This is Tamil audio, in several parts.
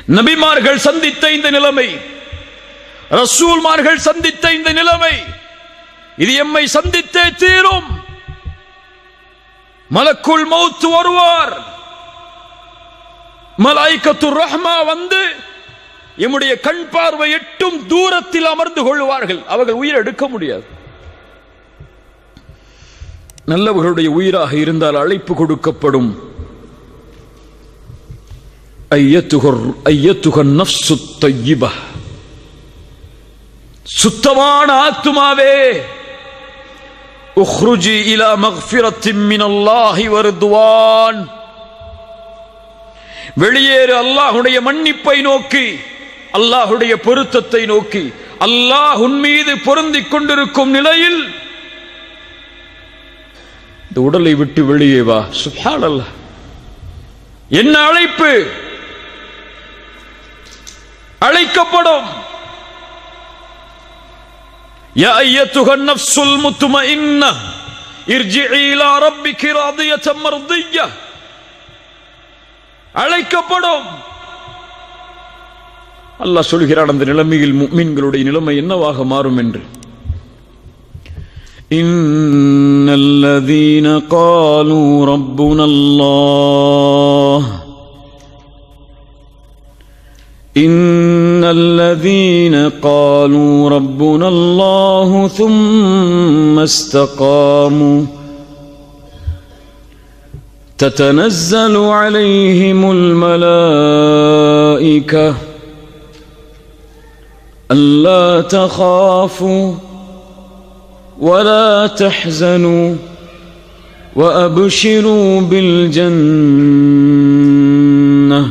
நபிமார்கள் சந்தித்த இந்த நிலைமை ரசூல்மார்கள் சந்தித்த இந்த நிலைமை இது எம்மை சந்தித்தே தீரும் மலக்குள் மௌத்து வருவார் மலாய்க்கத்து ரஹ்மா வந்து எம்முடைய கண் பார்வை எட்டும் தூரத்தில் அமர்ந்து கொள்வார்கள் அவர்கள் உயிர் எடுக்க முடியாது நல்லவர்களுடைய உயிராக இருந்தால் அழைப்பு கொடுக்கப்படும் ஐயத்துகர் ஐயத்துகன் நஃப்சு தையிபா சுத்தமான ஆத்துமாவே உஹ்ருஜி இலா மக்ஃபிரத்தின் மினல்லாஹி வர்துவான் வெளியேறு அல்லாஹுடைய மன்னிப்பை நோக்கி அல்லாஹுடைய பொருத்தத்தை நோக்கி அல்லாஹ் உன் மீது பொருந்திக் கொண்டிருக்கும் நிலையில் இந்த உடலை விட்டு வெளியே வா சுப்ஹானல்லாஹ் என்ன அழைப்பு அழைக்கப்படும் يا أيتها النفس المطمئنة ارجعي إلى ربك راضية مرضية அழைக்கப்படும் அல்லாஹ் சொல்கிறான் அந்த நிலைமையில் முக்மின்களுடைய நிலைமை என்னவாக மாறும் என்று إن الذين قالوا ربنا الله إن الذين قالوا ربنا الله ثم استقاموا تتنزل عليهم الملائكة ألا تخافوا ولا تحزنوا وأبشروا بالجنة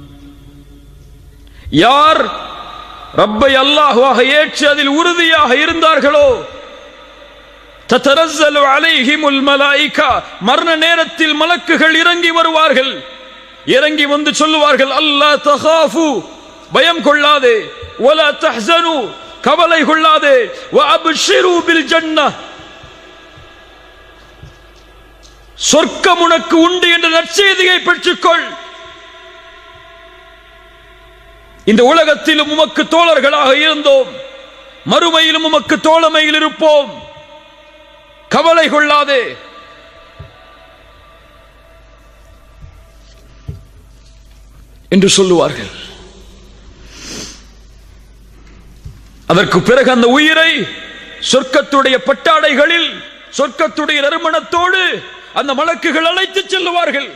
யார் ரப்பை அல்லாஹுவாக ஏற்று அதில் உறுதியாக இருந்தார்களோ தத்தரஸ்ஸலு அலைஹிமுல் மலாயிகா மரண நேரத்தில் மலக்குகள் இறங்கி வருவார்கள் இறங்கி வந்து சொல்லுவார்கள் அல்லாஹ் தகாஃபு பயம் கொள்ளாதே வலா தஹ்சனு கவலை கொள்ளாதே வ அப்ஷிரு பில் ஜன்னah சொர்க்கம் உனக்கு உண்டு என்ற நற்செய்தியை பெற்றுக்கொள் இந்த உலகத்திலும் உமக்கு தோழர்களாக இருந்தோம் மறுமையிலும் உமக்கு தோழமையில் இருப்போம் கவலை கொள்ளாதே என்று சொல்லுவார்கள் அதற்கு பிறகு அந்த உயிரை சொர்க்கத்துடைய பட்டாடைகளில் சொர்க்கத்துடைய நறுமணத்தோடு அந்த மலக்குகள் அழைத்துச் செல்லுவார்கள்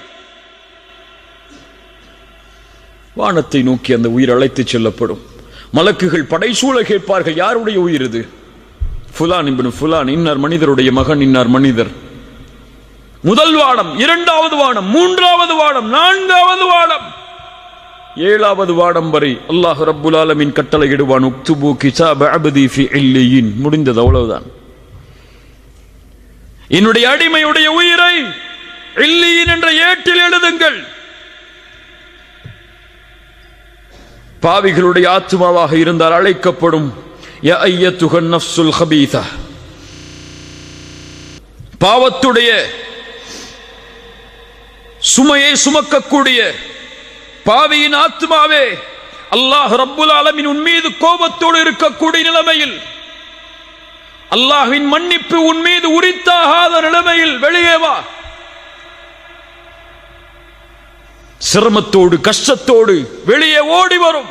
வானத்தை நோக்கி அந்த உயிர் அழைத்துச் செல்லப்படும் மலக்குகள் படைசூழ கேட்பார்கள் யாருடைய உயிர் இது ஃபுலான் இப்னு ஃபுலான் இன்னார் மனிதருடைய மகன் இன்னார் மனிதர் முதல் வானம் இரண்டாவது வானம் மூன்றாவது வானம் நான்காவது வானம் ஏழாவது வானம் வரை அல்லாஹ் ரப்புல் ஆலமின் கட்டளையிடுவான் உக்துபு கிதாப அபதி ஃபி இல்லியின் முடிந்தது அவ்வளவுதான் என்னுடைய அடிமையுடைய உயிரை இல்லியின் என்ற ஏட்டில் எழுதுங்கள் பாவிகளுடைய ஆத்மாவாக இருந்தால் அழைக்கப்படும் யா ஐயத்துகன் நஃப்சுல் ஹபீதா பாவத்துடைய சுமையை சுமக்கக்கூடிய பாவியின் ஆத்மாவே அல்லாஹ் ரப்புல் ஆலமின் உன் மீது கோபத்தோடு இருக்கக்கூடிய நிலைமையில் அல்லாஹ்வின் மன்னிப்பு உன் மீது உரித்தாகாத நிலைமையில் வெளியே வா சிரமத்தோடு கஷ்டத்தோடு வெளியே ஓடி வரும்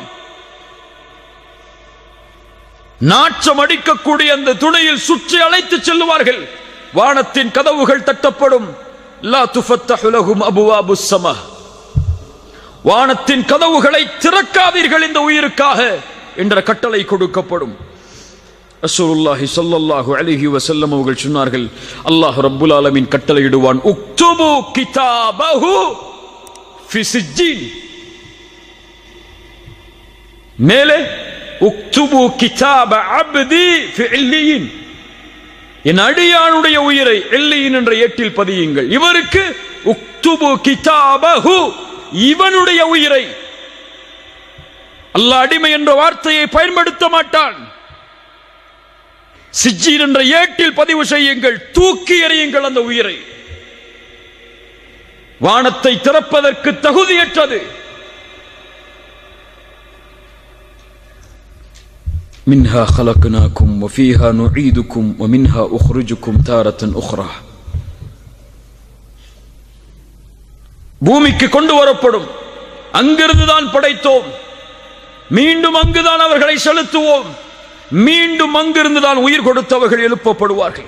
நாற்றம் அடிக்கக்கூடிய அந்த துணையில் சுற்றி அழைத்து செல்லுவார்கள் வானத்தின் கதவுகள் தட்டப்படும் லா துஃபத்தஹு லஹும் அபுவாபு ஸமா வானத்தின் கதவுகளை திறக்காதீர்கள் இந்த உயிருக்காக என்ற கட்டளை கொடுக்கப்படும் ரசூலுல்லாஹி ஸல்லல்லாஹு அலைஹி வஸல்லம் அவர்கள் சொன்னார்கள் அல்லாஹ் ரப்புல் ஆலமீன் கட்டளையிடுவான் உக்துபு கிதாபஹு ஃபி சிஜ்ஜீன் மேலே உக்துபு கிதாப அப்தி ஃபி இல்லியின் என் அடியானுடைய உயிரை எல்லியின் என்ற ஏட்டில் பதியுங்கள் இவருக்கு உக்துபு கிதாபஹு இவனுடைய உயிரை அல்லாஹ் அடிமை என்ற வார்த்தையை பயன்படுத்த மாட்டான் சிஜ்ஜீன் என்ற ஏட்டில் பதிவு செய்யுங்கள் தூக்கி எறியுங்கள் அந்த உயிரை வானத்தை திறப்பதற்கு தகுதியற்றது منها خلقناكم وفيها نعيدكم ومنها أخرجكم تارة أخرى பூமிக்கு கொண்டு வரப்படும் அங்கிருந்து தான் படைத்தோம் மீண்டும் அங்குதான் அவர்களை செலுத்துவோம் மீண்டும் அங்கிருந்து தான் உயிர் கொடுத்தவர்கள் எழுப்பப்படுவார்கள்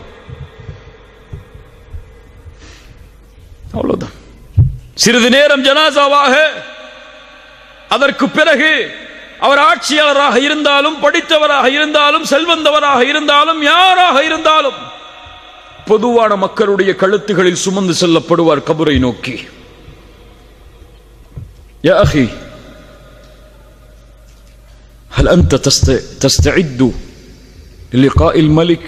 அவ்வளவுதான் சிறிது நேரம் ஜனாசாவாக அதற்கு பிறகு அவர் ஆட்சியாளராக இருந்தாலும் படித்தவராக இருந்தாலும் செல்வந்தவராக இருந்தாலும் யாராக இருந்தாலும் பொதுவான மக்களுடைய கழுத்துகளில் சுமந்து செல்லப்படுவார் கபரை நோக்கி يا أخي هل أنت تست- تستعد للقاء الملك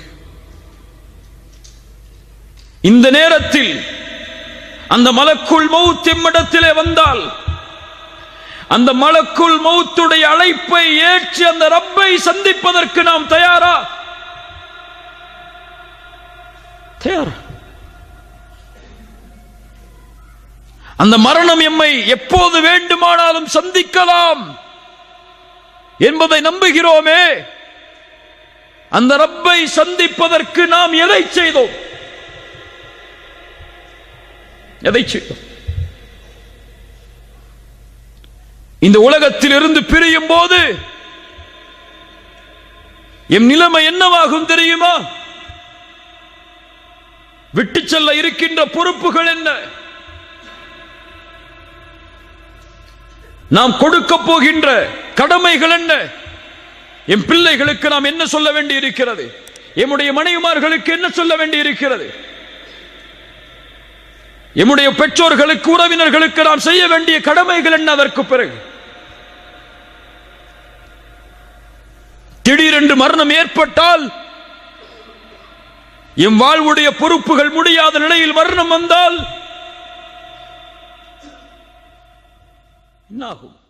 இந்த நேரத்தில் அந்த மலக்குள் மௌத் எம்மிடத்திலே வந்தால் அந்த மலக்குள் மௌத்துடைய அழைப்பை ஏற்று அந்த ரப்பை சந்திப்பதற்கு நாம் தயாரா தயாரா அந்த மரணம் எம்மை எப்போது வேண்டுமானாலும் சந்திக்கலாம் என்பதை நம்புகிறோமே அந்த ரப்பை சந்திப்பதற்கு நாம் எதை செய்தோம் எதை செய்தோம் இந்த உலகத்தில் இருந்து பிரியும் போது எம் நிலைமை என்னவாகும் தெரியுமா விட்டு செல்ல இருக்கின்ற பொறுப்புகள் என்ன நாம் கொடுக்க போகின்ற கடமைகள் என்ன என் பிள்ளைகளுக்கு நாம் என்ன சொல்ல வேண்டி இருக்கிறது எம்முடைய மனைவிமார்களுக்கு என்ன சொல்ல வேண்டி இருக்கிறது எம்முடைய பெற்றோர்களுக்கு உறவினர்களுக்கு நாம் செய்ய வேண்டிய கடமைகள் என்ன அதற்கு பிறகு திடீரென்று மரணம் ஏற்பட்டால் எம் வாழ்வுடைய பொறுப்புகள் முடியாத நிலையில் மரணம் வந்தால் என்னாகும்